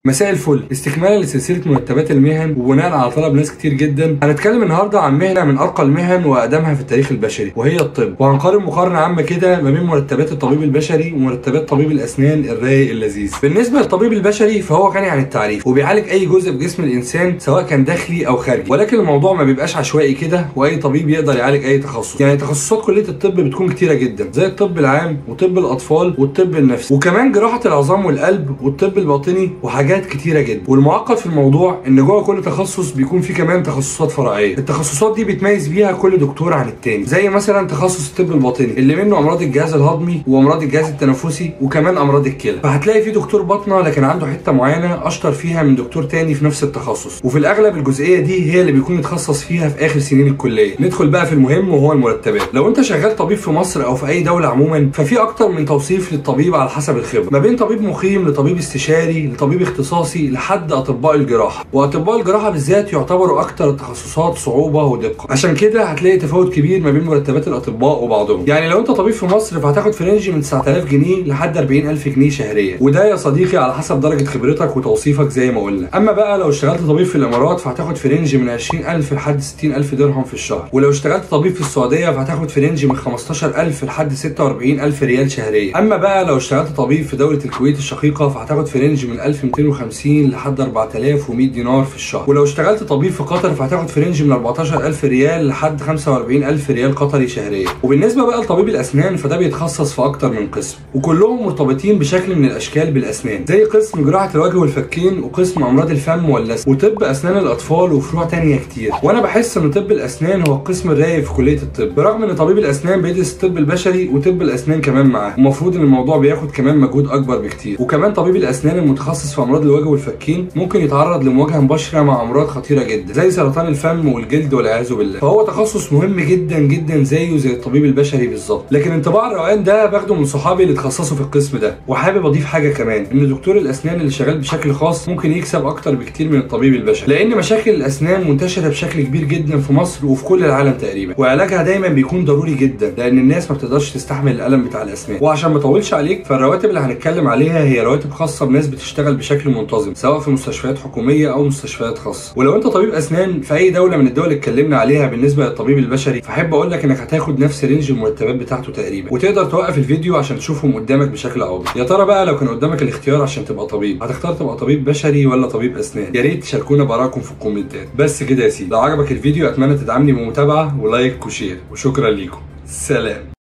مساء الفل استكمالا لسلسله مرتبات المهن وبناء على طلب ناس كتير جدا هنتكلم النهارده عن مهنه من ارقى المهن واقدمها في التاريخ البشري وهي الطب وهنقارن مقارنه عامه كده ما بين مرتبات الطبيب البشري ومرتبات طبيب الاسنان الرايق اللذيذ بالنسبه للطبيب البشري فهو غني عن التعريف وبيعالج اي جزء في جسم الانسان سواء كان داخلي او خارجي ولكن الموضوع ما بيبقاش عشوائي كده واي طبيب يقدر يعالج اي تخصص يعني تخصصات كليه الطب بتكون كتيره جدا زي الطب العام وطب الاطفال والطب النفسي وكمان جراحه العظام والقلب والطب الباطني وحاجات كتيره جدا والمعقد في الموضوع ان جوه كل تخصص بيكون في كمان تخصصات فرعيه التخصصات دي بيتميز بيها كل دكتور عن التاني زي مثلا تخصص الطب الباطني اللي منه امراض الجهاز الهضمي وامراض الجهاز التنفسي وكمان امراض الكلى فهتلاقي في دكتور باطنه لكن عنده حته معينه اشطر فيها من دكتور تاني في نفس التخصص وفي الاغلب الجزئيه دي هي اللي بيكون يتخصص فيها في اخر سنين الكليه ندخل بقى في المهم وهو المرتبات لو انت شغال طبيب في مصر او في اي دوله عموما ففي اكتر من توصيف للطبيب على حسب الخبره ما بين طبيب مقيم لطبيب استشاري لطبيب اختصاصي لحد اطباء الجراحه واطباء الجراحه بالذات يعتبروا اكتر التخصصات صعوبه ودقه عشان كده هتلاقي تفاوت كبير ما بين مرتبات الاطباء وبعضهم يعني لو انت طبيب في مصر فهتاخد في رينج من 9000 جنيه لحد 40000 جنيه شهريا وده يا صديقي على حسب درجه خبرتك وتوصيفك زي ما قلنا اما بقى لو اشتغلت طبيب في الامارات فهتاخد في رينج من 20000 لحد 60000 درهم في الشهر ولو اشتغلت طبيب في السعوديه فهتاخد في رينج من 15000 لحد 46000 ريال شهريا اما بقى لو اشتغلت طبيب في دوله الكويت الشقيقه فهتاخد في رينج من 1250 لحد 4100 دينار في الشهر ولو اشتغلت طبيب في قطر فهتاخد في رينج من 14000 ريال لحد 45000 ريال قطري شهريا وبالنسبه بقى لطبيب الاسنان فده بيتخصص في اكتر من قسم وكلهم مرتبطين بشكل من الاشكال بالاسنان زي قسم جراحه الوجه والفكين وقسم امراض الفم واللثه وطب اسنان الاطفال وفروع تانية كتير وانا بحس ان طب الاسنان هو القسم الرايق في كليه الطب برغم ان طبيب الاسنان بيدرس الطب البشري وطب الاسنان كمان معاه ومفروض ان الموضوع بياخد كمان مجهود اكبر بكتير وكمان طبيب الاسنان المتخصص في امراض الوجه والفكين ممكن يتعرض لمواجهه مباشره مع امراض خطيره جدا زي سرطان الفم والجلد والعياذ بالله فهو تخصص مهم جدا جدا زيه زي الطبيب البشري بالظبط لكن انطباع الروقان ده باخده من صحابي اللي اتخصصوا في القسم ده وحابب اضيف حاجه كمان ان دكتور الاسنان اللي شغال بشكل خاص ممكن يكسب اكتر بكتير من الطبيب البشري لان مشاكل الاسنان منتشره بشكل كبير جدا في مصر وفي كل العالم تقريبا وعلاجها دايما بيكون ضروري جدا لان الناس ما بتقدرش تستحمل الالم بتاع الاسنان وعشان ما اطولش عليك فالرواتب اللي هنتكلم عليها هي رواتب خاصه بناس بتشتغل بشكل منتظم سواء في مستشفيات حكوميه او مستشفيات خاصه ولو انت طبيب اسنان في اي دوله من الدول اللي اتكلمنا عليها بالنسبه للطبيب البشري فاحب اقول لك انك هتاخد نفس رينج المرتبات بتاعته تقريبا وتقدر توقف الفيديو عشان تشوفهم قدامك بشكل اوضح يا ترى بقى لو كان قدامك الاختيار عشان تبقى طبيب هتختار تبقى طبيب بشري ولا طبيب اسنان يا ريت تشاركونا بارائكم في الكومنتات بس كده يا سيدي لو عجبك الفيديو اتمنى تدعمني بمتابعه ولايك وشير وشكرا ليكم سلام